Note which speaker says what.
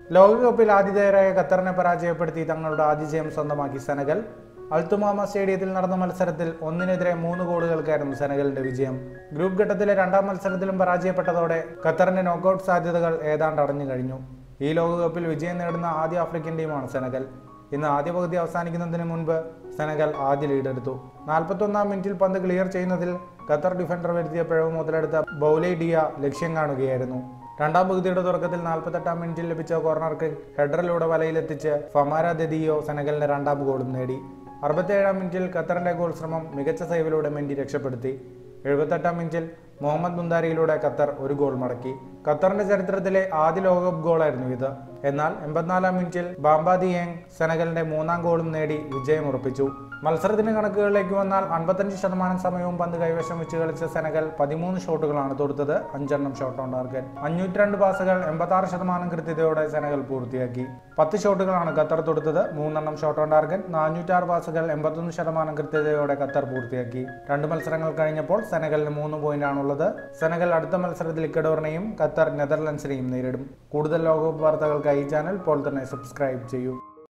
Speaker 1: ലോകകപ്പിൽ ആതിഥേയരായ ഖത്തറിനെ പരാജയപ്പെടുത്തി തങ്ങളുടെ ആദ്യ ജയം സ്വന്തമാക്കി സെനഗൽ അൽത്തുമാമ സ്റ്റേഡിയത്തിൽ നടന്ന മത്സരത്തിൽ ഒന്നിനെതിരെ മൂന്ന് ഗോളുകൾക്കായിരുന്നു സെനഗലിന്റെ വിജയം ഗ്രൂപ്പ് ഘട്ടത്തിലെ രണ്ടാം മത്സരത്തിലും പരാജയപ്പെട്ടതോടെ ഖത്തറിന്റെ നോക്കൌട്ട് സാധ്യതകൾ ഏതാണ്ട് അടഞ്ഞു കഴിഞ്ഞു ഈ ലോകകപ്പിൽ വിജയം നേടുന്ന ആദ്യ ആഫ്രിക്കൻ ടീമാണ് സെനഗൽ ഇന്ന് ആദ്യ പകുതി അവസാനിക്കുന്നതിന് മുൻപ് സെനഗൽ ആദ്യ ലീഡെടുത്തു നാൽപ്പത്തൊന്നാം മിനിറ്റിൽ പന്ത് ക്ലിയർ ചെയ്യുന്നതിൽ ഖത്തർ ഡിഫൻഡർ വരുത്തിയ പിഴവ് മുതലെടുത്ത ബൗലൈ ഡിയ ലക്ഷ്യം കാണുകയായിരുന്നു രണ്ടാം പകുതിയുടെ തുടക്കത്തിൽ നാൽപ്പത്തെട്ടാം മിനിറ്റിൽ ലഭിച്ച കോർണർ കിക്ക് ഹെഡറിലൂടെ വലയിലെത്തിച്ച് ഫമാര ദദിയോ സെനഗലിന്റെ രണ്ടാം ഗോളും നേടി അറുപത്തിയേഴാം മിനിറ്റിൽ ഖത്തറിന്റെ ഗോൾ ശ്രമം മികച്ച സേവിലൂടെ മെൻഡി രക്ഷപ്പെടുത്തി എഴുപത്തെട്ടാം മിനിറ്റിൽ മുഹമ്മദ് മുന്താരിയിലൂടെ ഖത്തർ ഒരു ഗോൾ മടക്കി ഖത്തറിന്റെ ചരിത്രത്തിലെ ആദ്യ ലോകകപ്പ് ഗോളായിരുന്നു ഇത് എന്നാൽ എൺപത്തിനാലാം മിനിറ്റിൽ ബാംബാദിയേങ് സെനഗലിന്റെ മൂന്നാം ഗോളും നേടി വിജയം ഉറപ്പിച്ചു മത്സരത്തിന്റെ കണക്കുകളിലേക്ക് വന്നാൽ അൻപത്തഞ്ച് ശതമാനം സമയവും പന്ത് കൈവശം വെച്ച് കളിച്ച സെനഗൽ പതിമൂന്ന് ഷോട്ടുകളാണ് തൊടുത്തത് അഞ്ചെണ്ണം ഷോട്ട് ഓൺ ടാർഗറ്റ് അഞ്ഞൂറ്റി രണ്ട് പാസുകൾ എൺപത്തി ശതമാനം കൃത്യതയോടെ സെനഗൽ പൂർത്തിയാക്കി പത്ത് ഷോട്ടുകളാണ് ഖത്തർ തൊടുത്തത് മൂന്നെണ്ണം ഷോട്ട് ഓൺ ടാർഗറ്റ് നാനൂറ്റാറ് പാസുകൾ എൺപത്തൊന്ന് ശതമാനം കൃത്യതയോടെ ഖത്തർ പൂർത്തിയാക്കി രണ്ട് മത്സരങ്ങൾ കഴിഞ്ഞപ്പോൾ സെനഗലിന് മൂന്ന് പോയിന്റാണുള്ളത് സെനഗൽ അടുത്ത മത്സരത്തിൽ ഇക്കഡോറിനെയും ഖത്തർ നെതർലൻഡ്സിനെയും നേരിടും കൂടുതൽ ലോകകപ്പ് വാർത്തകൾക്കായി ഈ ചാനൽ ഇപ്പോൾ തന്നെ സബ്സ്ക്രൈബ് ചെയ്യൂ